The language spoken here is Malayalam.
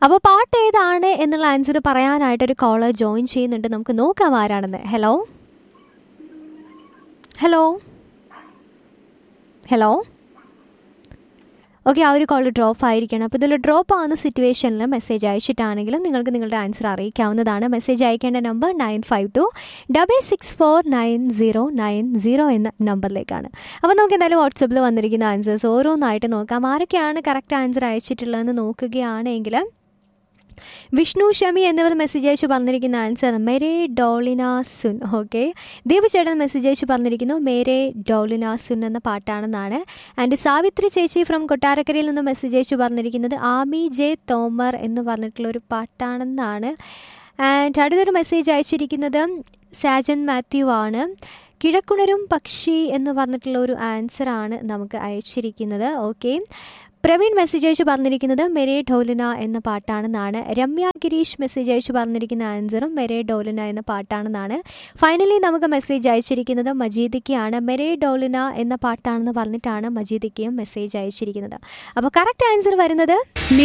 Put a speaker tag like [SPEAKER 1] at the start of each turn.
[SPEAKER 1] അപ്പോൾ പാട്ട് ഏതാണ് എന്നുള്ള ആൻസർ പറയാനായിട്ട് ഒരു കോളർ ജോയിൻ ചെയ്യുന്നുണ്ട് നമുക്ക് നോക്കാം ആരാണെന്ന് ഹലോ ഹലോ ഹലോ ഓക്കെ ആ ഒരു കോൾ ഡ്രോപ്പ് ആയിരിക്കണം അപ്പോൾ ഇതിൽ ഡ്രോപ്പ് ആവുന്ന സിറ്റുവേഷനിൽ മെസ്സേജ് അയച്ചിട്ടാണെങ്കിലും നിങ്ങൾക്ക് നിങ്ങളുടെ ആൻസർ അറിയിക്കാവുന്നതാണ് മെസ്സേജ് അയക്കേണ്ട നമ്പർ nine five two double six four nine zero nine zero എന്ന നമ്പറിലേക്കാണ് അപ്പോൾ നമുക്ക് എന്തായാലും വാട്സപ്പിൽ വന്നിരിക്കുന്ന ആൻസേഴ്സ് ഓരോന്നായിട്ട് നോക്കാം ആരൊക്കെയാണ് കറക്റ്റ് ആൻസർ അയച്ചിട്ടുള്ളതെന്ന് നോക്കുകയാണെങ്കിൽ വിഷ്ണു ഷമി എന്നിവർ മെസ്സേജ് അയച്ച് പറഞ്ഞിരിക്കുന്ന ആൻസർ മേരെ ഡോളിന സുൻ ഓക്കെ ദേവചേട്ടൻ മെസ്സേജ് അയച്ച് പറഞ്ഞിരിക്കുന്നു മേരെ ഡോളിന സുൻ എന്ന പാട്ടാണെന്നാണ് ആൻഡ് സാവിത്രി ചേച്ചി ഫ്രം കൊട്ടാരക്കരയിൽ നിന്ന് മെസ്സേജ് അയച്ച് പറഞ്ഞിരിക്കുന്നത് ആമി ജെ തോമർ എന്ന് പറഞ്ഞിട്ടുള്ള ഒരു പാട്ടാണെന്നാണ് ആൻഡ് അടുത്തൊരു മെസ്സേജ് അയച്ചിരിക്കുന്നത് സാജൻ മാത്യു ആണ് കിഴക്കുണരും പക്ഷി എന്ന് പറഞ്ഞിട്ടുള്ള ഒരു ആൻസറാണ് നമുക്ക് അയച്ചിരിക്കുന്നത് ഓക്കെ പ്രവീൺ മെസ്സേജ് അയച്ച് പറഞ്ഞിരിക്കുന്നത് മെരേ ഡോലിന എന്ന പാട്ടാണെന്നാണ് രമ്യ ഗിരീഷ് മെസ്സേജ് അയച്ച് പറഞ്ഞിരിക്കുന്ന ആൻസറും മെരേ ഡോലിന എന്ന പാട്ടാണെന്നാണ് ഫൈനലി നമുക്ക് മെസ്സേജ് അയച്ചിരിക്കുന്നത് മജീദിക്കയാണ് മെരേ ഡോലിന എന്ന പാട്ടാണെന്ന് പറഞ്ഞിട്ടാണ് മജീദിക്കയും മെസ്സേജ് അയച്ചിരിക്കുന്നത് അപ്പോൾ കറക്റ്റ് ആൻസർ വരുന്നത്